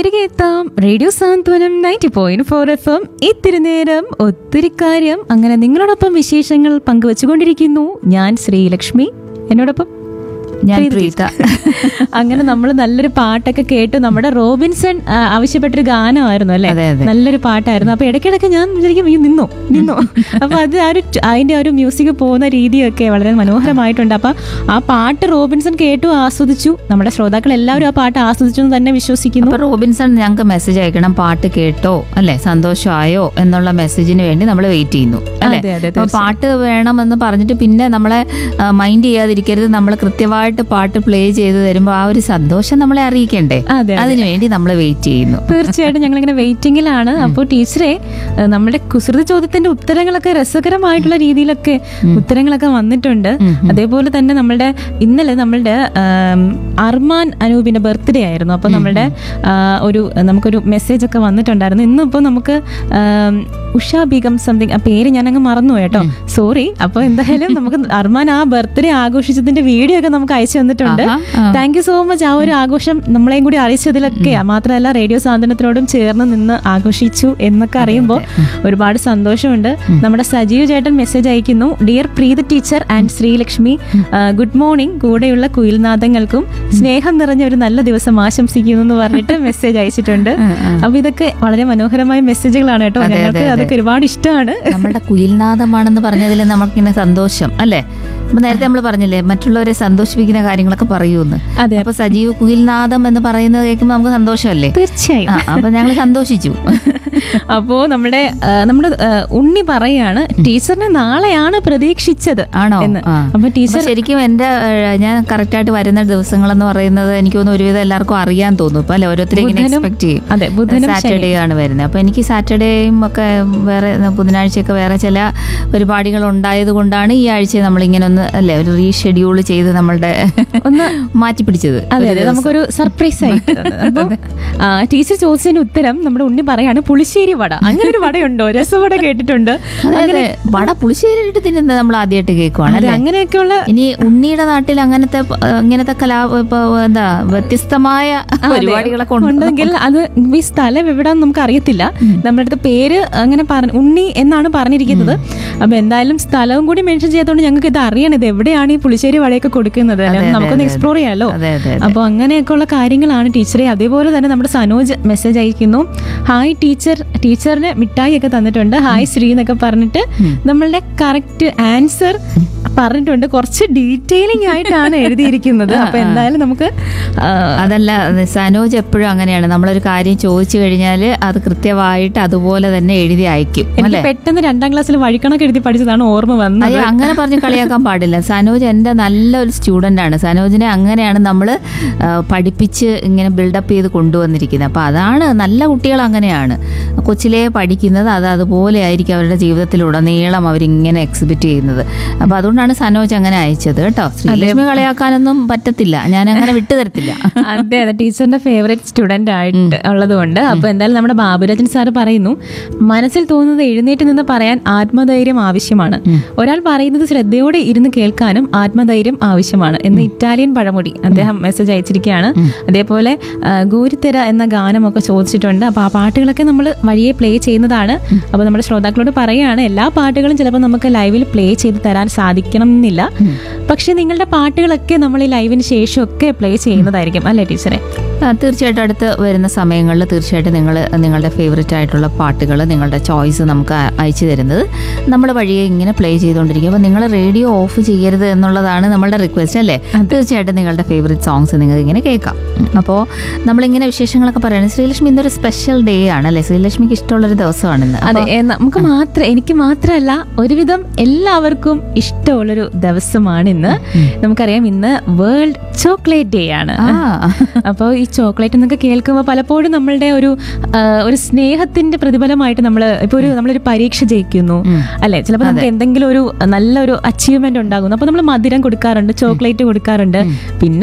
തിരികെ എത്താം radio Santhwanam ninety point four F M ഇത്തിരി നേരം ഒത്തിരി കാര്യം അങ്ങനെ നിങ്ങളോടൊപ്പം വിശേഷങ്ങൾ പങ്കുവച്ചുകൊണ്ടിരിക്കുന്നു ഞാൻ ശ്രീലക്ഷ്മി എന്നോടൊപ്പം ഞാൻ പ്രീത പ്രീത അങ്ങനെ നമ്മൾ നല്ലൊരു പാട്ടൊക്കെ കേട്ടു നമ്മുടെ റോബിൻസൺ ആ, ആവശ്യപ്പെട്ടൊരു ഗാനമായിരുന്നു അല്ലേ അതെ, അതെ. നല്ലൊരു പാട്ടായിരുന്നു അപ്പൊ ഇടയ്ക്കിടയ്ക്ക് ഞാൻ വിചാരിക്കും അയ്യോ നിന്നോ നിന്നോ അപ്പൊ അത് ആ ഒരു അതിന്റെ ആ ഒരു മ്യൂസിക് പോകുന്ന രീതിയൊക്കെ വളരെ മനോഹരമായിട്ടുണ്ട് അപ്പൊ ആ പാട്ട് റോബിൻസൺ കേട്ടു ആസ്വദിച്ചു നമ്മുടെ ശ്രോതാക്കൾ എല്ലാവരും ആ പാട്ട് ആസ്വദിച്ചു എന്ന് തന്നെ വിശ്വസിക്കുന്നു അപ്പൊ റോബിൻസൺ ഞങ്ങൾക്ക് മെസ്സേജ് അയക്കണം പാട്ട് കേട്ടോ അല്ലെ സന്തോഷമായോ എന്നുള്ള മെസ്സേജിന് വേണ്ടി നമ്മൾ വെയിറ്റ് ചെയ്യുന്നു അല്ലെ അതെ, അതെ, അപ്പൊ പാട്ട് വേണമെന്ന് പറഞ്ഞിട്ട് പിന്നെ നമ്മളെ മൈൻഡ് ചെയ്യാതിരിക്കരുത് നമ്മൾ കൃത്യമായിട്ട് പാട്ട് പ്ലേ ചെയ്ത് തരുമ്പോൾ ആ ഒരു സന്തോഷം നമ്മളെ അറിയിക്കണ്ടേ അതെ, അതെ. അതിനു വേണ്ടി നമ്മൾ വെയിറ്റ് ചെയ്യുന്നു തീർച്ചയായിട്ടും ഞങ്ങൾ ഇങ്ങനെ വെയിറ്റിംഗിലാണ് അപ്പോൾ ടീച്ചറെ ഏഹ്, നമ്മുടെ കുസൃതി ചോദ്യത്തിന്റെ ഉത്തരങ്ങളൊക്കെ രസകരമായിട്ടുള്ള രീതിയിലൊക്കെ ഉത്തരങ്ങളൊക്കെ വന്നിട്ടുണ്ട് അതേപോലെ തന്നെ നമ്മളുടെ ഇന്നലെ നമ്മളുടെ ആം, അർമാൻ അനൂപിന്റെ ബർത്ത്ഡേ ആയിരുന്നു അപ്പോൾ നമ്മളുടെ ആ, ഒരു നമുക്കൊരു മെസ്സേജ് ഒക്കെ വന്നിട്ടുണ്ടായിരുന്നു ഇന്നിപ്പോൾ നമുക്ക് ആം, ഉഷ ബീഗം സംതിങ് ആ പേര് ഞാൻ അങ്ങ് മറന്നു കേട്ടോ സോറി അപ്പോൾ എന്തായാലും നമുക്ക് അർമാൻ ആ ബർത്ത്ഡേ ആഘോഷിച്ചതിന്റെ വീഡിയോ ഒക്കെ നമുക്ക് അയച്ചു തന്നിട്ടുണ്ട് ആഹാ, ആ. താങ്ക് യു സോ മച്ച് ആ ഒരു ആഘോഷം നമ്മളെയും കൂടി അറിയിച്ചതിലൊക്കെ മാത്രമല്ല റേഡിയോ സാന്ത്വനത്തിനോടും ചേർന്ന് നിന്ന് ആഘോഷിച്ചു എന്നൊക്കെ അറിയുമ്പോൾ ഒരുപാട് സന്തോഷമുണ്ട് നമ്മുടെ സജീവ് ചേട്ടൻ മെസ്സേജ് അയക്കുന്നു dear Preetha teacher and Sreelakshmi good morning കൂടെയുള്ള കുയിൽനാദങ്ങൾക്കും സ്നേഹം നിറഞ്ഞ ഒരു നല്ല ദിവസം ആശംസിക്കുന്നു എന്ന് പറഞ്ഞിട്ട് മെസ്സേജ് അയച്ചിട്ടുണ്ട് അപ്പൊ ഇതൊക്കെ വളരെ മനോഹരമായ മെസ്സേജുകളാണ് കേട്ടോ അതെ, ഞങ്ങൾക്ക് അതെ, അതൊക്കെ ഒരുപാട് ഇഷ്ടമാണ് നമ്മുടെ കുയിൽനാദമാണെന്ന് പറഞ്ഞതിൽ നമുക്കിങ്ങനെ സന്തോഷം അല്ലേ അപ്പൊ നേരത്തെ നമ്മൾ പറഞ്ഞില്ലേ മറ്റുള്ളവരെ സന്തോഷിപ്പിക്കുന്ന കാര്യങ്ങളൊക്കെ പറയൂന്ന് അതെ അപ്പൊ സജീവ് കുയിൽനാദം എന്ന് പറയുന്നത് കേൾക്കുമ്പോൾ നമുക്ക് സന്തോഷമല്ലേ തീർച്ചയായും ആ, അപ്പൊ ഞങ്ങൾ സന്തോഷിച്ചു അപ്പോ നമ്മുടെ ആ, നമ്മുടെ ആ, ഉണ്ണി പറയാണ് ടീച്ചറിനെ നാളെയാണ് പ്രതീക്ഷിച്ചത് ആണോ എന്ന് ആ. അപ്പൊ ടീച്ചർ അപ്പൊ ശരിക്കും എന്റെ ഏഹ്, ഞാൻ കറക്റ്റ് ആയിട്ട് വരുന്ന ദിവസങ്ങളെന്ന് പറയുന്നത് എനിക്ക് തോന്നുന്നു ഒരുവിധം എല്ലാവർക്കും അറിയാൻ തോന്നും ഇപ്പൊ അല്ലെ ഓരോരുത്തരും ഇങ്ങനെ ബുധനും- എക്സ്പെക്ട് ചെയ്യും അതെ ബുധനും സാറ്റർഡേ ആണ് വരുന്നത് അപ്പൊ എനിക്ക് സാറ്റർഡേയും ഒക്കെ വേറെ ബുധനാഴ്ചയൊക്കെ വേറെ ചില പരിപാടികൾ ഉണ്ടായത് കൊണ്ടാണ് ഈ ആഴ്ച നമ്മൾ ഇങ്ങനെ ഒന്ന് അല്ലെ ഒരു റീഷെഡ്യൂൾ ചെയ്ത് നമ്മളുടെ ഒന്ന് മാറ്റി പിടിച്ചത് അതെ അതെ നമുക്കൊരു സർപ്രൈസ് ആയിട്ട് അപ്പൊ ആ, ടീച്ചർ ചോദിച്ചതിന് ഉത്തരം നമ്മുടെ ഉണ്ണി പറയാണ് പുളിശ്ശേരി വട അങ്ങനെ ഒരു വടയുണ്ടോ രസവട കേട്ടിട്ടുണ്ട് അതെ അതെ വട പുളിശ്ശേരി ഇട്ട് തിന്നുന്നത് നമ്മൾ ആദ്യമായിട്ട് കേൾക്കുവാണ് അതെ അല്ലേ അങ്ങനെയൊക്കെയുള്ള ഇനി ഉണ്ണിയുടെ നാട്ടിൽ അങ്ങനത്തെ പ- ഇങ്ങനത്തെ കലാ ഇപ്പൊ എന്താ വ്യത്യസ്തമായ പരിപാടികളൊക്കെ ഉണ്ട് ഉണ്ടെങ്കിൽ അത് ഈ സ്ഥലം എവിടാന്ന് നമുക്ക് അറിയത്തില്ല നമ്മുടെ അടുത്ത് പേര് അങ്ങനെ പറഞ്ഞ ഉണ്ണി എന്നാണ് പറഞ്ഞിരിക്കുന്നത് അപ്പൊ എന്തായാലും സ്ഥലവും കൂടി മെൻഷൻ ചെയ്തതുകൊണ്ട് ഞങ്ങൾക്ക് ഇത് അറിയണം ഇത് എവിടെയാണ് ഈ പുളിശ്ശേരി വടയൊക്കെ കൊടുക്കുന്നത് അല്ലേ? അതെ, നമുക്കൊന്ന് അതെ, എക്സ്പ്ലോർ ചെയ്യാലോ അതെ അതെ അപ്പോൾ അങ്ങനെയൊക്കെയുള്ള കാര്യങ്ങളാണ് ടീച്ചറെ അതേപോലെ തന്നെ നമ്മുടെ സനോജ് മെസ്സേജ് അയക്കുന്നു ഹായ് ടീച്ചർ ടീച്ചറിന് മിഠായി ഒക്കെ തന്നിട്ടുണ്ട് ഹായ് ശ്രീ എന്നൊക്കെ പറഞ്ഞിട്ട് നമ്മളുടെ കറക്റ്റ് ആൻസർ പറഞ്ഞിട്ടുണ്ട് കുറച്ച് ഡീറ്റെയിലിംഗ് ആയിട്ടാണ് എഴുതിയിരിക്കുന്നത് അപ്പൊ എന്തായാലും നമുക്ക് ആ, അതല്ല അത് സനോജ് എപ്പോഴും അങ്ങനെയാണ് നമ്മളൊരു കാര്യം ചോദിച്ചു കഴിഞ്ഞാൽ അത് കൃത്യമായിട്ട് അതുപോലെ തന്നെ എഴുതി അയക്കും എനിക്ക് അല്ലേ പെട്ടെന്ന് രണ്ടാം ക്ലാസ്സിൽ വഴിക്കണക്ക് എഴുതി പഠിച്ചതാണ് ഓർമ്മ വന്നത് അയ്യോ അങ്ങനെ പറഞ്ഞ് കളിയാക്കാൻ പാടില്ല സനോജ് എൻ്റെ നല്ലൊരു സ്റ്റുഡൻ്റ് ആണ് സനോജിനെ അങ്ങനെയാണ് നമ്മൾ പഠിപ്പിച്ച് ഇങ്ങനെ ബിൽഡപ്പ് ചെയ്ത് കൊണ്ടുവന്നിരിക്കുന്നത് അപ്പോൾ അതാണ് നല്ല കുട്ടികൾ അങ്ങനെയാണ് കൊച്ചിലേ പഠിക്കുന്നത് അത് അതുപോലെ ആയിരിക്കും അവരുടെ ജീവിതത്തിലുടനീളം അവരിങ്ങനെ എക്സിബിറ്റ് ചെയ്യുന്നത് അപ്പോൾ അതുകൊണ്ടാണ് സനോജ് അങ്ങനെ അയച്ചത് കേട്ടോ ശ്രീലക്ഷ്മി കളിയാക്കാനൊന്നും പറ്റത്തില്ല ഞാൻ അങ്ങനെ വിട്ടുതരത്തില്ല അതെ അതെ ടീച്ചറിന്റെ ഫേവറേറ്റ് സ്റ്റുഡന്റ് ആയിട്ട് ഉള്ളതുകൊണ്ട് അപ്പൊ എന്തായാലും നമ്മുടെ ബാബുരാജൻ സാറ് പറയുന്നു മനസ്സിൽ തോന്നുന്നത് എഴുന്നേറ്റ് നിന്ന് പറയാൻ ആത്മധൈര്യം ആവശ്യമാണ് ഒരാൾ പറയുന്നത് ശ്രദ്ധയോടെ ഇരുന്ന് കേൾക്കാനും ആത്മധൈര്യം ആവശ്യമാണ് എന്ന് ഇറ്റാലിയൻ പഴമൊഴി അദ്ദേഹം മെസ്സേജ് അയച്ചിരിക്കുകയാണ് അതേപോലെ ആ, ഗൂരിത്തെര എന്ന ഗാനമൊക്കെ ചോദിച്ചിട്ടുണ്ട് അപ്പൊ ആ പാട്ടുകളൊക്കെ നമ്മൾ വഴിയെ പ്ലേ ചെയ്യുന്നതാണ് അപ്പൊ നമ്മുടെ ശ്രോതാക്കളോട് പറയുകയാണ് എല്ലാ പാട്ടുകളും ചിലപ്പോൾ നമുക്ക് ലൈവിൽ പ്ലേ ചെയ്ത് തരാൻ സാധിക്കണം എന്നില്ല പക്ഷെ നിങ്ങളുടെ പാട്ടുകളൊക്കെ നമ്മൾ ഈ ലൈവിന് ശേഷം ഒക്കെ പ്ലേ ചെയ്യുന്നതായിരിക്കും അല്ലേ ടീച്ചറെ ആ, തീർച്ചയായിട്ടും അടുത്ത് വരുന്ന സമയങ്ങളിൽ തീർച്ചയായിട്ടും നിങ്ങൾ നിങ്ങളുടെ ഫേവററ്റ് ആയിട്ടുള്ള പാട്ടുകൾ നിങ്ങളുടെ ചോയ്സ് നമുക്ക് അ- അയച്ചു തരുന്നത് നമ്മൾ വഴിയെ ഇങ്ങനെ പ്ലേ ചെയ്തുകൊണ്ടിരിക്കും അപ്പോൾ നിങ്ങൾ റേഡിയോ ഓഫ് ചെയ്യരുത് എന്നുള്ളതാണ് നമ്മളുടെ റിക്വസ്റ്റ് അല്ലേ തീർച്ചയായിട്ടും നിങ്ങളുടെ ഫേവററ്റ് സോങ്സ് നിങ്ങൾക്ക് ഇങ്ങനെ കേൾക്കാം അപ്പോൾ നമ്മളിങ്ങനെ വിശേഷങ്ങളൊക്കെ പറയുന്നത് ശ്രീലക്ഷ്മി ഇന്നൊരു സ്പെഷ്യൽ ഡേ ആണ് അല്ലേ ശ്രീലക്ഷ്മിക്ക് ഇഷ്ടമുള്ളൊരു ദിവസമാണ് ഇന്ന് അതെ ഏ, നമുക്ക് മാത്രം എനിക്ക് മാത്രമല്ല ഒരുവിധം എല്ലാവർക്കും ഇഷ്ടമുള്ളൊരു ദിവസമാണ് ഇന്ന് നമുക്കറിയാം ഇന്ന് വേൾഡ് ചോക്ലേറ്റ് ഡേ ആണ് ആ അപ്പോൾ ഈ ചോക്ലേറ്റ് എന്നൊക്കെ കേൾക്കുമ്പോൾ പലപ്പോഴും നമ്മളുടെ ഒരു ആ, ഒരു സ്നേഹത്തിന്റെ പ്രതിഫലമായിട്ട് നമ്മൾ ഇപ്പോൾ ഒരു നമ്മളൊരു പരീക്ഷ ജയിക്കുന്നു അല്ലെ ചിലപ്പോൾ നമുക്ക് എന്തെങ്കിലും ഒരു നല്ലൊരു അച്ചീവ്മെന്റ് ഉണ്ടാകുന്നു അപ്പോൾ നമ്മൾ മധുരം കൊടുക്കാറുണ്ട് ചോക്ലേറ്റ് കൊടുക്കാറുണ്ട് പിന്നെ